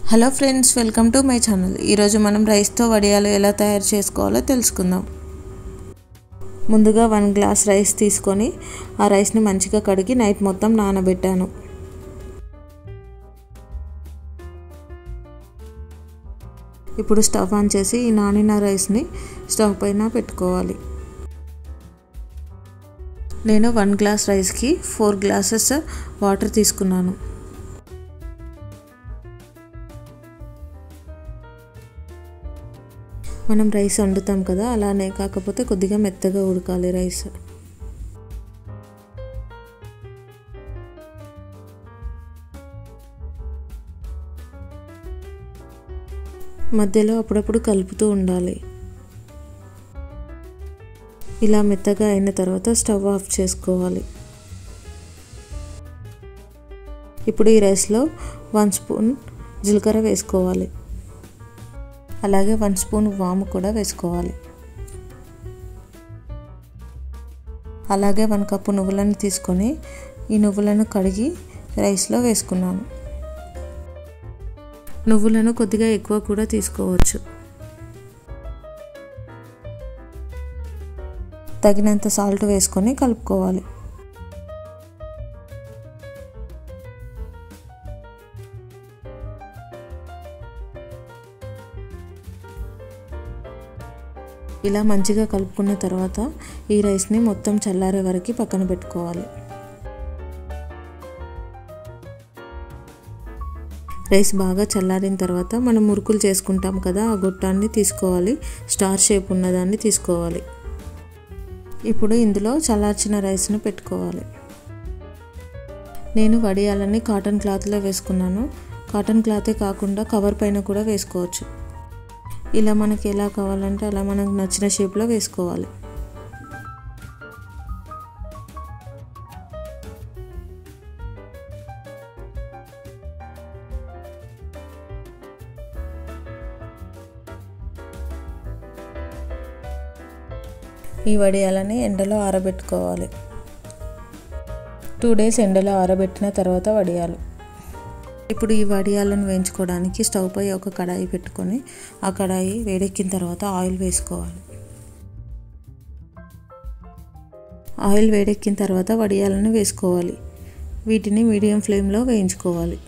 hello friends welcome to my channel ఈరోజు మనం రైస్తో వడియాలు ఎలా తయారు చేసుకోవాలో తెలుసుకుందాం ముందుగా వన్ గ్లాస్ రైస్ తీసుకొని ఆ రైస్ని మంచిగా కడిగి నైట్ మొత్తం నానబెట్టాను ఇప్పుడు స్టవ్ ఆన్ చేసి ఈ నానిన రైస్ని స్టవ్ పైన పెట్టుకోవాలి నేను వన్ గ్లాస్ రైస్కి ఫోర్ గ్లాసెస్ వాటర్ తీసుకున్నాను మనం రైస్ వండుతాం కదా అలానే కాకపోతే కొద్దిగా మెత్తగా ఉడకాలి రైస్ మధ్యలో అప్పుడప్పుడు కలుపుతూ ఉండాలి ఇలా మెత్తగా అయిన తర్వాత స్టవ్ ఆఫ్ చేసుకోవాలి ఇప్పుడు ఈ రైస్లో వన్ స్పూన్ జీలకర్ర వేసుకోవాలి అలాగే వన్ స్పూన్ వాము కూడా వేసుకోవాలి అలాగే వన్ కప్పు నువ్వులను తీసుకొని ఈ నువ్వులను కడిగి రైస్లో వేసుకున్నాను నువ్వులను కొద్దిగా ఎక్కువ కూడా తీసుకోవచ్చు తగినంత సాల్ట్ వేసుకొని కలుపుకోవాలి ఇలా మంచిగా కలుపుకున్న తర్వాత ఈ రైస్ని మొత్తం చల్లారే వరకు పక్కన పెట్టుకోవాలి రైస్ బాగా చల్లారిన తర్వాత మనం మురుకులు చేసుకుంటాం కదా ఆ గొట్టాన్ని తీసుకోవాలి స్టార్ షేప్ ఉన్నదాన్ని తీసుకోవాలి ఇప్పుడు ఇందులో చల్లార్చిన రైస్ను పెట్టుకోవాలి నేను వడియాలని కాటన్ క్లాత్లో వేసుకున్నాను కాటన్ క్లాతే కాకుండా కవర్ పైన కూడా వేసుకోవచ్చు ఇలా మనకి ఎలా కావాలంటే అలా మనకు నచ్చిన షేప్లో వేసుకోవాలి ఈ వడియాలని ఎండలో ఆరబెట్టుకోవాలి టూ డేస్ ఎండలో ఆరబెట్టిన తర్వాత వడియాలు ఇప్పుడు ఈ వడియాలను వేయించుకోవడానికి స్టవ్ పై ఒక కడాయి పెట్టుకొని ఆ కడాయి వేడెక్కిన తర్వాత ఆయిల్ వేసుకోవాలి ఆయిల్ వేడెక్కిన తర్వాత వడియాలను వేసుకోవాలి వీటిని మీడియం ఫ్లేమ్లో వేయించుకోవాలి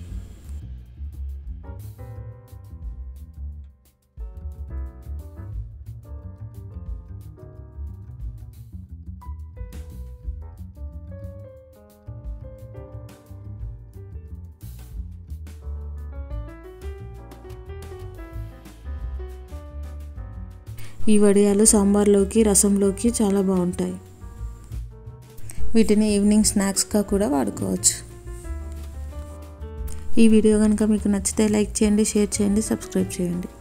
ఈ వడియాలు సాంబార్లోకి రసంలోకి చాలా బాగుంటాయి వీటిని ఈవినింగ్ స్నాక్స్గా కూడా వాడుకోవచ్చు ఈ వీడియో కనుక మీకు నచ్చితే లైక్ చేయండి షేర్ చేయండి సబ్స్క్రైబ్ చేయండి